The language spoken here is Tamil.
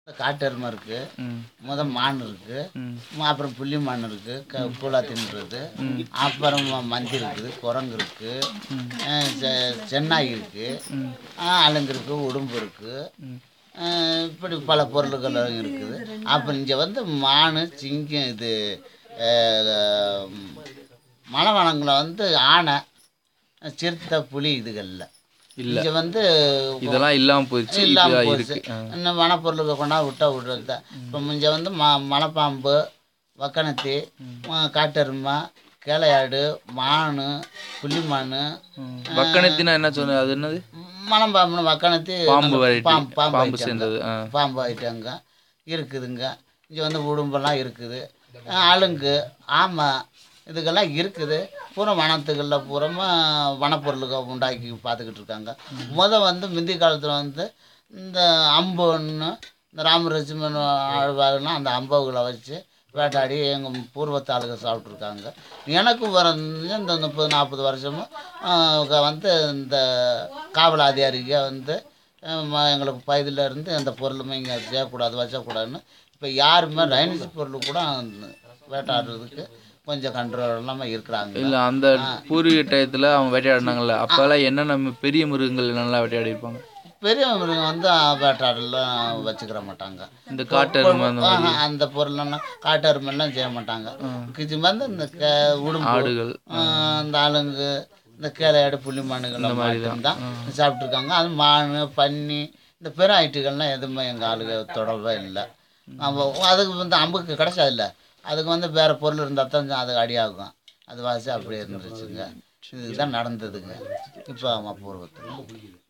காட்டெருமை இருக்கு ம் முத மான் இருக்கு ம் ம- அப்புறம் புள்ளி மான் இருக்கு க கூழா தின்றது அப்புறம் ம- மந்தி இருக்குது குரங்கு இருக்கு அஹ் செ- சென்னாய் இருக்கு ம் அஹ் அலங்கு இருக்கு உடும்பு இருக்கு ம் அஹ் இப்படி பல பொருள்கள் இருக்குது அப்புறம் இங்கே வந்து மான் சிங்கம் இது அஹ், மலைவனங்களில் வந்து ஆனை சிறுத்தை புலி இதுகளில் இல்ல. இங்கே வந்து இதெல்லாம் இல்லாம போயிடுச்சு இல்லாமல் இப்ப போச்சு இருக்கு ஆ. இன்னும் வனப்பொருளுக்கு கொண்டா விட்டா விடுறது தான் இப்போ முஞ்ச வந்து ம மலைப்பாம்பு வக்கணத்தி ம- காட்டெருமை கேளையாடு மான் புள்ளி மான் ம். வக்கணத்தினா என்ன சொன்ன அது என்னது மலம்பாம்புன்னு வக்கணத்தி பாம்பு நல்ல variety. பாம்பு பாம்பு பாம்பு ஐட்டங்க. சேர்ந்தது ஆ பாம்பு ஐட்டங்க இருக்குதுங்க இங்கே வந்து உடும்பெல்லாம் இருக்குது அஹ் அலுங்கு ஆமை இதுக்கெல்லாம் இருக்குது பூரா வனத்துகளில் பூரமா வனப்பொருளுக்கு உண்டாக்கி பார்த்துக்கிட்டு இருக்காங்க முத வந்து முந்தி காலத்தில் வந்து இந்த அம்புன்னு இந்த ராமலட்சுமன் ஆழ்வாருன்னா அந்த அம்புகளை வச்சு வேட்டாடி எங்கள் பூர்வத்தாளுக சாப்பிட்ருக்காங்க எனக்கு வர இந்த முப்பது நாற்பது வருஷமும் ஆஹ் வந்து இந்த காவல் அதிகாரிக வந்து அஹ் ம- எங்களுக்கு பகுதியில் இருந்து எந்த பொருளுமே இங்கே செய்யக்கூடாது வச்சக்கூடாதுன்னு இப்போ யாருமே டைனிஸ் பொருள் கூட வேட்டாடுறதுக்கு கொஞ்சம் கண்ட்ரோல் இல்லாமல் இருக்கிறாங்க இல்ல அந்த பூர்வீக டயத்துல அவங்க வேட்டையாடினாங்கல்ல அப்பெல்லாம் என்னென்ன பெரிய மிருகங்கள் என்னெல்லாம் வேட்டையாடி இருப்பாங்க பெரிய மிருகம் வந்து வேட்டாடெல்லாம் வச்சுக்கிற மாட்டாங்க இந்த காட்டெருமை அந்த மாதிரி ஆஹா, அந்த பொருளெல்லாம் காட்டெருமெல்லாம் செய்ய மாட்டாங்க இது வந்து இந்த க உடும்பு ஆடுகள் ஆஹ் இந்த ஆளுங்கு இந்த கேளையாடு புள்ளி மானுகளை மட்டும்தான் சாப்பிட்ருக்காங்க அது மான் பன்னி இந்த பிற ஐட்டுகள்லாம் எதுவுமே எங்கள் ஆளுங்க தொடவே இல்லை நம்ம அதுக்கு வந்து அம்புக்கு கிடைச்சாதுல்ல அதுக்கு வந்து வேறு பொருள் இருந்தால் தான் அது அடியாகும் அது வாசி அப்படியே இருந்துருச்சுங்க இதுதான் நடந்ததுங்க இப்போ அம்மா பூர்வத்தில்